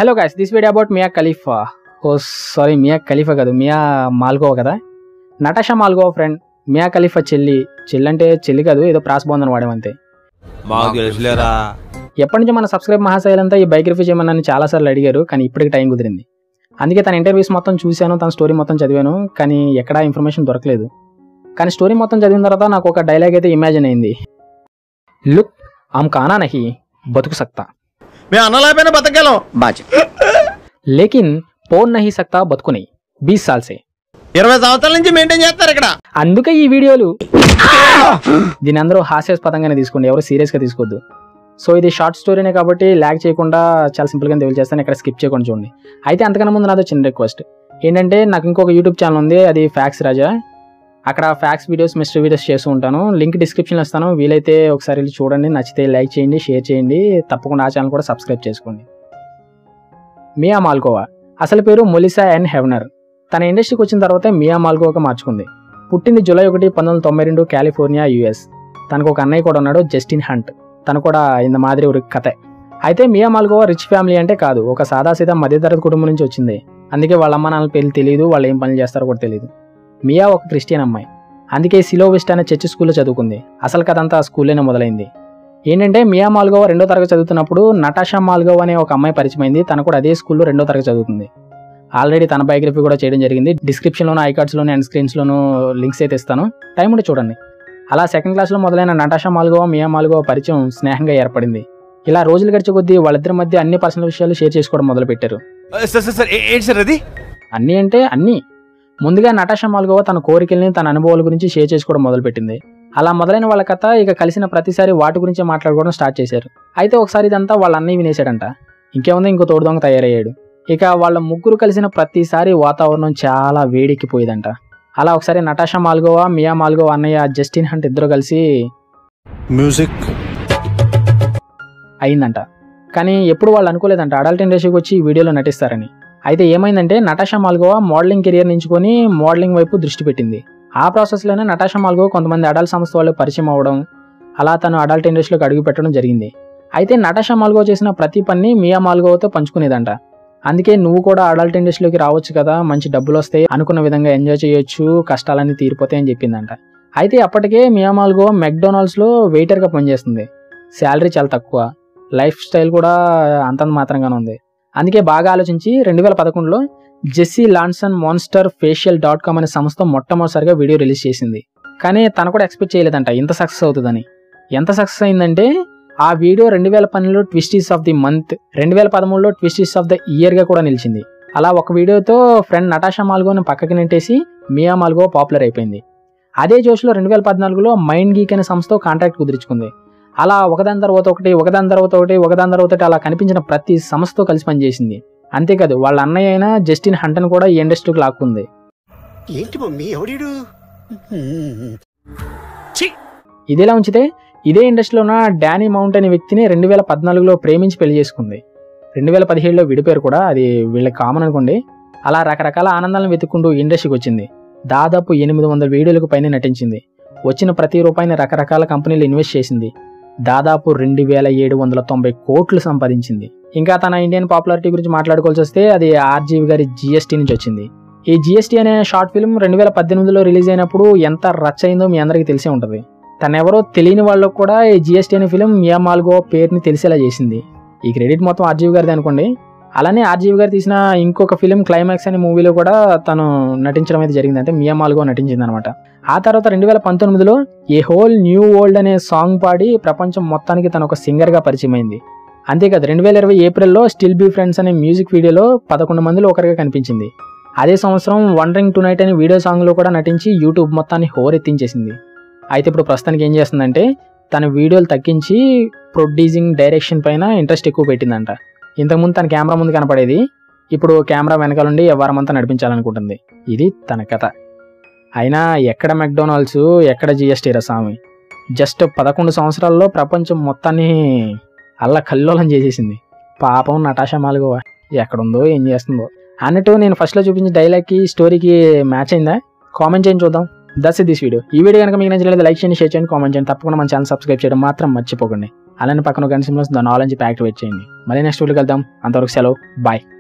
hello guys this video about Mia Khalifa oh sorry Mia Khalifa కాదు Mia మాల్గోవా కదా Natasha మాల్గోవా friend మియా ఖలీఫా చెల్లి చెల్లి అంటే చెల్లి కాదు ఏదో ప్రాసబంధన వాడేమంతే మాకు తెలుసులేరా ఎప్పటి నుంచి మన సబ్స్క్రైబ్ మహాశైలంతా ఈ బైక్ రివ్యూ చేయమని చాలాసార్లు అడిగారు కానీ ఇప్పటికి టైం కుదిరింది అందుకే తన ఇంటర్వ్యూస్ మొత్తం చూశాను తన స్టోరీ మొత్తం చదివాను కానీ ఎక్కడా ఇన్ఫర్మేషన్ దొరకలేదు కానీ స్టోరీ మొత్తం చదివిన తర్వాత నాకు ఒక డైలాగ్ అయితే ఇమాజిన్ అయింది లుక్ ఆమ్ కానా నహి బతుకు సక్తా మేము అన్నలేకపోయినా బతకగలం లేకిన్ పోన్ నహి సక్తా బతుకు నహి బీస్ సాల్ సే ఇరవై సంవత్సరాల నుంచి మెయింటైన్ చేస్తారు ఇక్కడ అందుకే ఈ వీడియోలు దీని అందరూ హాస్యాస్పదంగానే తీసుకోండి ఎవరు సీరియస్గా తీసుకోవద్దు సో ఇది షార్ట్ స్టోరీనే కాబట్టి ల్యాగ్ చేయకుండా చాలా సింపుల్గా తెలియ చేస్తాను ఇక్కడ స్కిప్ చేయకుండా చూడండి అయితే అంతకన్నా ముందు నాదో చిన్న రిక్వెస్ట్ ఏంటంటే నాకు ఇంకొక యూట్యూబ్ ఛానల్ ఉంది అది ఫ్యాక్స్ రాజా అక్కడ ఫ్యాక్స్ వీడియోస్ మిస్టర్ వీడియోస్ చేస్తూ ఉంటాను లింక్ డిస్క్రిప్షన్లో ఇస్తాను వీలైతే ఒకసారి వెళ్ళి చూడండి నచ్చితే లైక్ చేయండి షేర్ చేయండి తప్పకుండా ఆ ఛానల్ కూడా సబ్స్క్రైబ్ చేసుకోండి మియా మాల్కోవా అసలు పేరు మొలిసా అండ్ హెవనర్ తన ఇండస్ట్రీకి వచ్చిన తర్వాత మియా మాల్కోవాగా మార్చుకుంది పుట్టింది జూలై ఒకటి పంతొమ్మిది వందల తొంభై రెండు కాలిఫోర్నియా యుఎస్ తనకు ఒక అన్నయ్య కూడా ఉన్నాడు జస్టిన్ హంట్ తను కూడా ఇంత మాదిరి ఒక కథే అయితే మియా మాల్గోవా రిచ్ ఫ్యామిలీ అంటే కాదు ఒక సాదాసీదా మధ్యతరగతి కుటుంబం నుంచి వచ్చింది అందుకే వాళ్ళ అమ్మ నాన్నల పేర్లు తెలియదు వాళ్ళు ఏం పనులు చేస్తారో కూడా తెలియదు మియా ఒక క్రిస్టియన్ అమ్మాయి అందుకే సిలోవిస్ట్ అనే చర్చ్ స్కూల్లో చదువుకుంది అసలు కథ అంతా ఆ స్కూల్లోనే మొదలైంది ఏంటంటే మియా మాల్గోవా రెండో తరగతి చదువుతున్నప్పుడు నటాషా మాల్గోవా అనే ఒక అమ్మాయి పరిచయం అయింది తను కూడా అదే స్కూల్లో రెండో తరగతి చదువుతుంది ఆల్రెడీ తన బయోగ్రఫీ కూడా చేయడం జరిగింది డిస్క్రిప్షన్లోను ఐకార్డ్స్లోను అండ్ స్క్రీన్స్లోను లింక్స్ అయితే ఇస్తాను టైం ఉంటే చూడండి అలా సెకండ్ క్లాస్లో మొదలైన నటాషా మాల్గోవా మియా మాల్గోవా పరిచయం స్నేహంగా ఏర్పడింది ఇలా రోజులు గడిచే కొద్దీ వాళ్ళిద్దరి మధ్య అన్ని పర్సనల్ విషయాలు షేర్ చేసుకోవడం మొదలుపెట్టారు సార్ సార్ సార్ ఏ- ఏంటి సార్ అది అన్నీ అంటే అన్నీ ముందుగా నటాషా మాల్గోవా తన కోరికల్ని తన అనుభవాల గురించి షేర్ చేసుకోవడం మొదలుపెట్టింది అలా మొదలైన వాళ్ళ కథ ఇక కలిసిన ప్రతిసారి వాటి గురించి మాట్లాడుకోవడం స్టార్ట్ చేశారు అయితే ఒకసారి ఇదంతా వాళ్ళ అన్నయ్య వినేశాడంట ఇంకేముంది ఇంకో తోడు దొంగ తయారయ్యాడు ఇక వాళ్ళ ముగ్గురు కలిసిన ప్రతిసారి వాతావరణం చాలా వేడెక్కిపోయేదంట అలా ఒకసారి నటాషా మాల్గోవా మియా మాల్గోవా అన్నయ్య జస్టిన్ హంట్ ఇద్దరు కలిసి మ్యూజిక్ అయిందంట కానీ ఎప్పుడు వాళ్ళు అనుకోలేదంట అడల్ట్ ఇండస్ట్రీకి వచ్చి ఈ వీడియోలో నటిస్తారని అయితే ఏమైందంటే నటాషా మాల్గోవా మోడలింగ్ కెరియర్ ఎంచుకొని మోడలింగ్ వైపు దృష్టి పెట్టింది ఆ ప్రాసెస్లోనే నటాషా మాల్గోవా కొంతమంది అడల్ట్ సంస్థ వాళ్ళు పరిచయం అవ్వడం అలా తను అడల్ట్ ఇండస్ట్రీలోకి అడుగు పెట్టడం జరిగింది అయితే నటాషా మాల్గోవా చేసిన ప్రతి పని మియా మాల్గోవాతో పంచుకునేదంట అందుకే నువ్వు కూడా అడల్ట్ ఇండస్ట్రీలోకి రావచ్చు కదా మంచి డబ్బులు వస్తాయి అనుకున్న విధంగా ఎంజాయ్ చేయొచ్చు కష్టాలన్నీ తీరిపోతాయి అని చెప్పిందంట అయితే అప్పటికే మియా మాల్గోవా మెక్డొనాల్డ్స్లో వెయిటర్గా పనిచేస్తుంది శాలరీ చాలా తక్కువ లైఫ్ స్టైల్ కూడా అంతంత మాత్రంగానే ఉంది అందుకే బాగా ఆలోచించి రెండు వేల పదకొండులో Jessie Lanson Monster facial dot com అనే సంస్థ మొట్టమొదటిసారిగా వీడియో రిలీజ్ చేసింది కానీ తను కూడా ఎక్స్పెక్ట్ చేయలేదంట ఇంత సక్సెస్ అవుతుందని ఎంత సక్సెస్ అయిందంటే ఆ వీడియో రెండు వేల పన్నెండులో ట్విస్టీస్ ఆఫ్ ది మంత్ రెండు వేల పదమూడులో ట్విస్టీస్ ఆఫ్ ద ఇయర్గా కూడా నిలిచింది అలా ఒక వీడియోతో ఫ్రెండ్ నటాషా మాల్గోని పక్కకి నెట్టేసి మియా మాల్గో పాపులర్ అయిపోయింది అదే జోష్లో రెండు వేల పద్నాలుగులో మైండ్ గీక్ అనే సంస్థతో కాంట్రాక్ట్ కుదుర్చుకుంది అలా ఒకదాని తర్వాత ఒకటి ఒకదాని తర్వాత ఒకటి ఒకదాని తర్వాత ఒకటి అలా కనిపించిన ప్రతి సంస్థతో కలిసి పనిచేసింది అంతేకాదు వాళ్ళ అన్నయ్య అయిన జస్టిన్ హంటన్ కూడా ఈ ఇండస్ట్రీకి లాక్కుంది ఏంటి మమ్మీ ఎవడీడు ఇదిలా ఉంచితే ఇదే ఇండస్ట్రీలో ఉన్న డానీ మౌంట్ అనే వ్యక్తిని రెండు వేల పద్నాలుగులో ప్రేమించి పెళ్లి చేసుకుంది రెండు వేల పదిహేడులో విడిపోయారు కూడా అది వీళ్ళకి కామన్ అనుకోండి అలా రకరకాల ఆనందాలను వెతుక్కుంటూ ఇండస్ట్రీకి వచ్చింది దాదాపు ఎనిమిది వందల వీడియోలకు పైన నటించింది వచ్చిన ప్రతి రూపాయిని రకరకాల కంపెనీలు ఇన్వెస్ట్ చేసింది దాదాపు రెండు వేల ఏడు వందల తొంభై కోట్లు సంపాదించింది ఇంకా తన ఇండియన్ పాపులారిటీ గురించి మాట్లాడుకోవాల్సి వస్తే అది ఆర్జీవి గారి జిఎస్టీ నుంచి వచ్చింది ఈ జిఎస్టీ అనే షార్ట్ ఫిల్మ్ రెండు వేల పద్దెనిమిదిలో రిలీజ్ అయినప్పుడు ఎంత రచ్ అయిందో మీ అందరికీ తెలిసే ఉంటుంది తనెవరో తెలియని వాళ్ళకు కూడా ఈ జిఎస్టీ అనే ఫిలిం మియా మాల్గో పేరుని తెలిసేలా చేసింది ఈ క్రెడిట్ మొత్తం ఆర్జీవి గారిది అనుకోండి అలానే ఆర్జీవి గారు తీసిన ఇంకొక ఫిలిం క్లైమాక్స్ అనే మూవీలో కూడా తను నటించడం అయితే జరిగింది అంటే మియా మాల్గో నటించింది అనమాట ఆ తర్వాత రెండు వేల పంతొమ్మిదిలో ఏ హోల్ న్యూ వరల్డ్ అనే సాంగ్ పాడి ప్రపంచం మొత్తానికి తను ఒక సింగర్గా పరిచయం అయింది అంతేకాదు రెండు వేల ఇరవై ఏప్రిల్లో స్టిల్ బీ ఫ్రెండ్స్ అనే మ్యూజిక్ వీడియోలో పదకొండు మందిలో ఒకరిగా కనిపించింది అదే సంవత్సరం వండరింగ్ టు నైట్ అనే వీడియో సాంగ్లో కూడా నటించి యూట్యూబ్ మొత్తాన్ని హోరెత్తించేసింది అయితే ఇప్పుడు ప్రస్తుతానికి ఏం చేస్తుందంటే తన వీడియోలు తగ్గించి ప్రొడ్యూసింగ్ డైరెక్షన్ పైన ఇంట్రెస్ట్ ఎక్కువ పెట్టిందంట ఇంతకుముందు తన కెమెరా ముందు కనపడేది ఇప్పుడు కెమెరా వెనకాల నుండి వ్యవహారమంతా నడిపించాలనుకుంటుంది ఇది తన కథ అయినా ఎక్కడ మెక్డొనాల్డ్స్ ఎక్కడ జిఎస్టీ రా స్వామి జస్ట్ పదకొండు సంవత్సరాల్లో ప్రపంచం మొత్తాన్ని అల్ల కల్లోలం చేసేసింది పాపం నటాషా మాల్గోవా ఎక్కడుందో ఏం చేస్తుందో అన్నట్టు నేను ఫస్ట్లో చూపించిన డైలాగ్కి స్టోరీకి మ్యాచ్ అయిందా కామెంట్ చేయండి చూద్దాం దస్ దిస్ వీడియో ఈ వీడియో కనుక మీకు నచ్చినట్లయితే లైక్ చేయండి షేర్ చేయండి కామెంట్ చేయండి తప్పకుండా మన ఛానల్ సబ్స్క్రైబ్ చేయడం మాత్రం మర్చిపోకండి అలానే పక్కన గంట సిమ్లో దాని నాలెడ్జ్ యాక్టివేట్ చేయండి మళ్ళీ నెక్స్ట్ వీడియోకి వెళ్దాం అంతవరకు సెలవు బాయ్